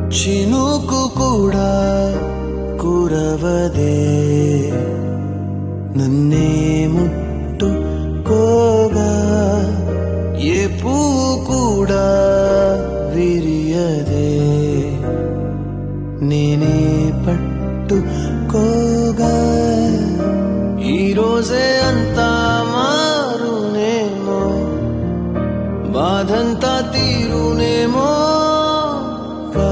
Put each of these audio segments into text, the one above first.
చినుకు కూడా కురవదే నన్నే ముట్టుకోగా ఏ పువ్వు కూడా విరియదే నేనే పట్టుకోగా ఈరోజే అంతా మారునేమో బాధంతా తీరునేమో కా.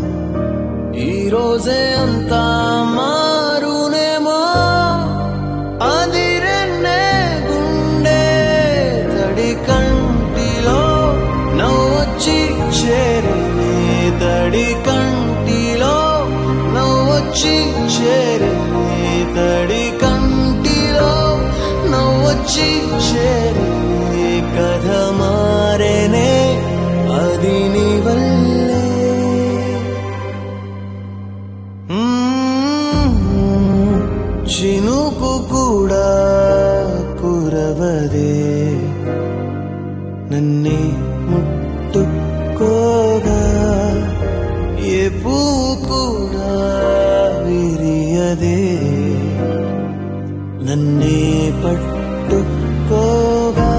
ఈరోజే అంతా మారునేమో అదిరెన్నే గుండె తడి కంటిలో నవ్వొచ్చి చేరనే తడి కంటిలో నవ్వొచ్చి చేరనే తడి కంటిలో నవ్వొచ్చి చేరనే కథ మారేనే అది నీ వల్లే మ్మ్. చినుకు కూడా కురవదే నన్నే ముట్టుకోగా ఏ పువ్వు కూడా విరియదే నన్నే పట్టుకోగా